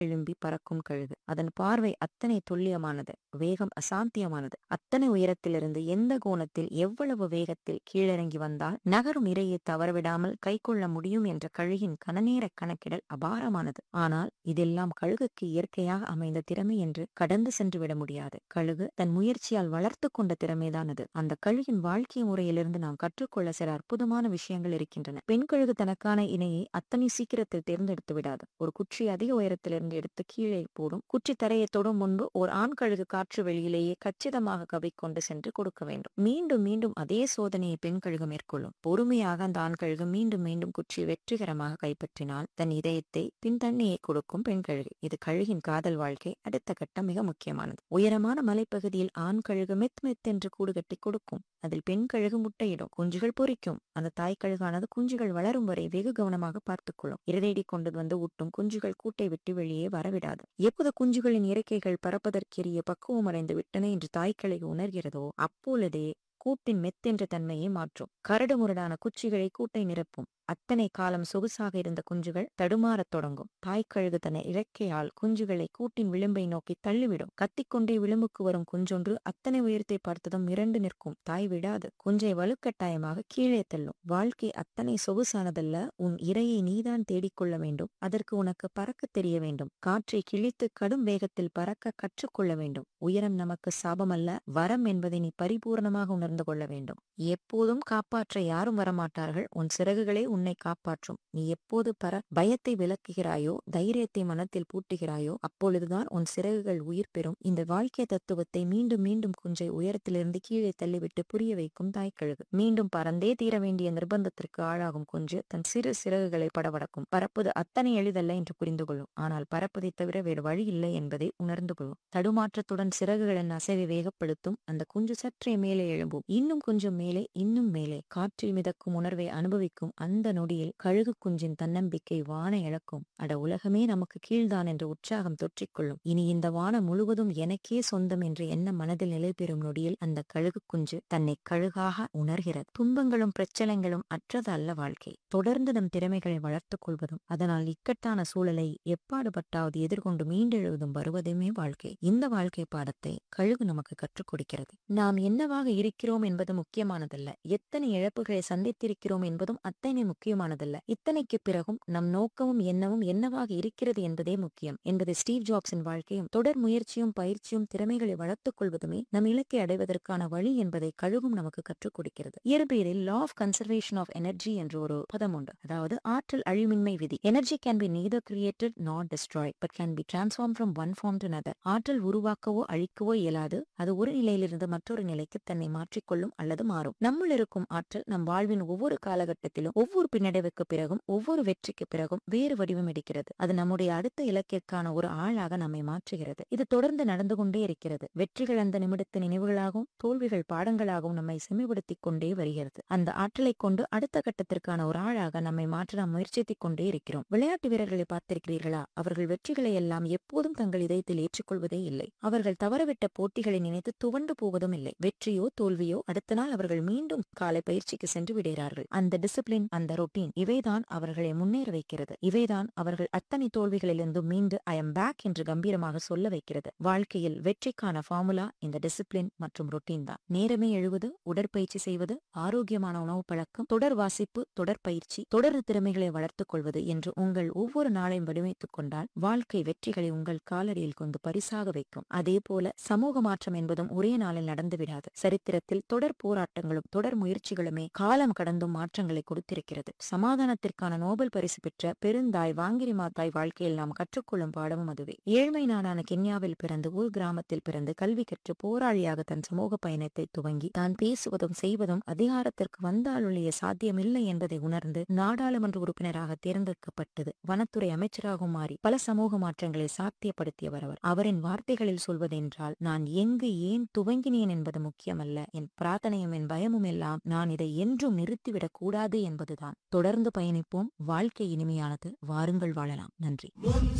எழும்பி பறக்கும் கழுகு அதன் பார்வை அத்தனை துல்லியமானது வேகம் அசாத்தியமானது அத்தனை உயரத்திலிருந்து எந்த கோணத்தில் எவ்வளவு வேகத்தில் கீழிறங்கி வந்தால் நகரும் இரையை தவறவிடாமல் கைக்கொள்ள முடியும் என்ற கழுகின் கனநேர கணக்கிடல் அபாரமானது ஆனால் இதெல்லாம் கழுகுக்கு இயற்கையாக அமைந்த திறமை என்று கடந்து சென்று விட முடியாது கழுகு தன் முயற்சியால் வளர்த்து கொண்ட திறமைதான் அது அந்த கழுகின் வாழ்க்கை முறையிலிருந்து நாம் கற்றுக்கொள்ள சில அற்புதமான விஷயங்கள் இருக்கின்றன பெண் கழுகு தனக்கான இணையை அத்தனை சீக்கிரத்தில் தேர்ந்தெடுத்து விடாது ஒரு குச்சி அதிக உயரத்திலிருந்து எடுத்து கீழே போடும் குச்சி தரையை தொடும் முன்பு ஒரு ஆண் கழுகு காற்று வெளியிலேயே கச்சிதமாக கவிக்கொண்டு சென்று கொடுக்க வேண்டும் மீண்டும் மீண்டும் அதே சோதனையை பெண் கழுகு மேற்கொள்ளும் பொறுமையாக அந்த ஆண் கழுகு மீண்டும் மீண்டும் குச்சியை வெற்றிகரமாக கைப்பற்றினால் தன் இதயத்தை பின் தண்ணியை கொடுக்கும் பெண் கழுகு இது கழுகின் காதல் வாழ்க்கை அடுத்த கட்டம் மிக முக்கியமானது உயரமான மலைப்பகுதியில் ஆண் கழுகு மெத் மெத் என்று கூடு கட்டி கொடுக்கும் அதில் பெண் கழுகு முட்டையிடும் குஞ்சுகள் பொரிக்கும் அந்த தாய் கழுகானது குஞ்சுகள் வளரும் வரை வெகு கவனமாக பார்த்துக்கொள்ளும் இறதேடி கொண்டு வந்து ஊட்டும் குஞ்சுகள் கூட்டை விட்டு வெளியே வரவிடாது எப்போது குஞ்சுகளின் இறக்கைகள் பறப்பதற்கெரிய பக்குவம் அடைந்து விட்டன என்று தாய்க்கழுகு உணர்கிறதோ அப்பொழுதே கூட்டின் மெத்தென்ற தன்மையை மாற்றும் கரடு முரடான குச்சிகளை கூட்டை நிரப்பும் அத்தனை காலம் சொகுசாக இருந்த குஞ்சுகள் தடுமாறத் தொடங்கும் தாய்க்கழுகு தன் இறக்கையால் குஞ்சுகளை கூட்டின் விளிம்பை நோக்கி தள்ளிவிடும் கத்திக்கொண்டே விளிம்புக்கு வரும் குஞ்சொன்று அத்தனை உயரத்தை பார்த்ததும் மிரண்டு நிற்கும் தாய் விடாது குஞ்சை வலுக்கட்டாயமாக கீழே தள்ளும் வாழ்க்கை அத்தனை சொகுசானதல்ல உன் இரையை நீதான் தேடிக்கொள்ள வேண்டும் அதற்கு உனக்கு பறக்க தெரிய வேண்டும் காற்றை கிழித்து கடும் வேகத்தில் பறக்க கற்றுக்கொள்ள வேண்டும் உயரம் நமக்கு சாபமல்ல வரம் என்பதை நீ பரிபூர்ணமாக உணர்ந்து கொள்ள வேண்டும் எப்போதும் காப்பாற்ற யாரும் வரமாட்டார்கள் உன் சிறகுகளே உன்னை காப்பாற்றும் நீ எப்போது பர பயத்தை விளக்குகிறாயோ தைரியத்தை மனத்தில் பூட்டுகிறாயோ அப்பொழுதுதான் உன் சிறகுகள் உயிர் பெறும் இந்த வாழ்க்கை தத்துவத்தை மீண்டும் மீண்டும் குஞ்சை உயரத்திலிருந்து கீழே தள்ளிவிட்டு புரிய வைக்கும் தாய்க்கழுகு மீண்டும் பறந்தே தீர வேண்டிய நிர்பந்தத்திற்கு ஆளாகும் குஞ்சு தன் சிறு சிறகுகளை படபடக்கும் பறப்பது அத்தனை எளிதல்ல என்று புரிந்து கொள்ளும் ஆனால் பறப்பதை தவிர வேறு வழி இல்லை என்பதை உணர்ந்து கொள்ளும் தடுமாற்றத்துடன் சிறகுகளின் அசைவை வேகப்படுத்தும் அந்த குஞ்சு சற்றே மேலே எழும்பும் இன்னும் கொஞ்சம் மேலே இன்னும் மேலே காற்றில் மிதக்கும் உணர்வை அனுபவிக்கும் அந்த நொடியில் கழுகு குஞ்சின் தன்னம்பிக்கை வான இழக்கும் அட உலகமே நமக்கு கீழ்தான் என்ற உற்சாகம் தொற்றிக்கொள்ளும் இனி இந்த வானம் முழுவதும் எனக்கே சொந்தம் என்ற எண்ணம் மனதில் நிலை பெறும் நொடியில் அந்த கழுகு குஞ்சு தன்னை கழுகாக உணர்கிறது துன்பங்களும் பிரச்சனைகளும் அற்றது அல்ல வாழ்க்கை தொடர்ந்து நம் திறமைகளை வளர்த்துக் கொள்வதும் அதனால் இக்கட்டான சூழலை எப்பாடுபட்டாவது எதிர்கொண்டு மீண்டெழுவதும் வருவதுமே வாழ்க்கை இந்த வாழ்க்கை பாடத்தை கழுகு நமக்கு கற்றுக் கொடுக்கிறது நாம் என்னவாக இருக்கிறோம் என்பது முக்கியமானதல்ல எத்தனை இழப்புகளை சந்தித்திருக்கிறோம் என்பதும் அத்தனை முக்கியமானதல்ல இத்தனைக்கு பிறகும் நம் நோக்கமும் எண்ணமும் என்னவாக இருக்கிறது என்பதே முக்கியம் என்பது ஸ்டீவ் ஜாப்ஸின் வாழ்க்கையும் தொடர் முயற்சியும் பயிற்சியும் திறமைகளை வளர்த்துக் கொள்வதுமே நம் இலக்கை அடைவதற்கான வழி என்பதை கழுகும் நமக்கு கற்றுக் கொடுக்கிறது இயற்பியலில் law of conservation of energy என்ற ஒரு பதம் உண்டு அதாவது ஆற்றல் அழிவின்மை விதி energy can be neither created not destroyed but can be transform from one form to another ஆற்றல் உருவாக்கவோ அழிக்கவோ இயலாது அது ஒரு நிலையிலிருந்து மற்றொரு நிலைக்கு தன்னை மாற்றிக்கொள்ளும் அல்லது மாறும் நம்முள் இருக்கும் ஆற்றல் நம் வாழ்வின் ஒவ்வொரு காலகட்டத்திலும் ஒவ்வொரு பின்னடைவுக்கு பிறகும் ஒவ்வொரு வெற்றிக்கு பிறகும் வேறு வடிவம் எடுக்கிறது அது நம்முடைய அடுத்த இலக்கிற்கான ஒரு ஆளாக நம்மை மாற்றுகிறது இது தொடர்ந்து நடந்து கொண்டே இருக்கிறது வெற்றிகள் அந்த நிமிடத்து நினைவுகளாகவும் தோல்விகள் பாடங்களாகவும் நம்மை செம்மைப்படுத்திக் கொண்டே வருகிறது அந்த ஆற்றலை கொண்டு அடுத்த கட்டத்திற்கான ஒரு ஆளாக நம்மை மாற்ற நாம் முயற்சித்துக் கொண்டே இருக்கிறோம் விளையாட்டு வீரர்களை பார்த்திருக்கிறீர்களா அவர்கள் வெற்றிகளை எல்லாம் எப்போதும் தங்கள் இதயத்தில் ஏற்றுக்கொள்வதே இல்லை அவர்கள் தவறவிட்ட போட்டிகளை நினைத்து துவண்டு போவதும் இல்லை வெற்றியோ தோல்வியோ அடுத்த நாள் அவர்கள் மீண்டும் காலை பயிற்சிக்கு சென்று விடுகிறார்கள் அந்த டிசிப்ளின் அந்த ரொட்டீன் இவைதான் அவர்களை முன்னேற வைக்கிறது இவைதான் அவர்கள் அத்தனை தோல்விகளிலிருந்து மீண்டு ஐ எம் பேக் என்று கம்பீரமாக சொல்ல வைக்கிறது வாழ்க்கையில் வெற்றிக்கான ஃபார்முலா இந்த டிசிப்ளின் மற்றும் ரொட்டீன் தான் நேரமே எழுவது உடற்பயிற்சி செய்வது ஆரோக்கியமான உணவு பழக்கம் தொடர் வாசிப்பு தொடர் பயிற்சி தொடர் திறமைகளை வளர்த்துக் கொள்வது என்று உங்கள் ஒவ்வொரு நாளையும் வடிவமைத்துக் கொண்டால் வாழ்க்கை வெற்றிகளை உங்கள் காலடியில் கொண்டு பரிசாக வைக்கும் அதே போல சமூக மாற்றம் என்பதும் ஒரே நாளில் நடந்துவிடாது சரித்திரத்தில் தொடர் போராட்டங்களும் தொடர் முயற்சிகளுமே காலம் கடந்தும் மாற்றங்களை கொடுத்திருக்கிறது சமாதானத்திற்கான நோபல் பரிசு பெற்ற பெருந்தாய் வாங்கிரி மாத்தாய் வாழ்க்கையில் நாம் கற்றுக்கொள்ளும் பாடமும் அதுவே ஏழ்மை நாடான கென்யாவில் பிறந்து ஊர் கிராமத்தில் பிறந்து கல்வி கற்று போராளியாக தன் சமூக பயணத்தை துவங்கி தான் பேசுவதும் செய்வதும் அதிகாரத்திற்கு வந்தாலுடைய சாத்தியமில்லை என்பதை உணர்ந்து நாடாளுமன்ற உறுப்பினராக தேர்ந்தெடுக்கப்பட்டது வனத்துறை அமைச்சராகவும் மாறி பல சமூக மாற்றங்களை சாத்தியப்படுத்தியவர் அவர் அவரின் வார்த்தைகளில் சொல்வதென்றால் நான் எங்கு ஏன் துவங்கினேன் என்பது முக்கியமல்ல என் பிரார்த்தனையும் என் பயமும் எல்லாம் நான் இதை என்றும் நிறுத்திவிடக் கூடாது என்பதுதான் தொடர்ந்து பயணிப்போம் வாழ்க்கை இனிமையானது வாருங்கள் வாழலாம் நன்றி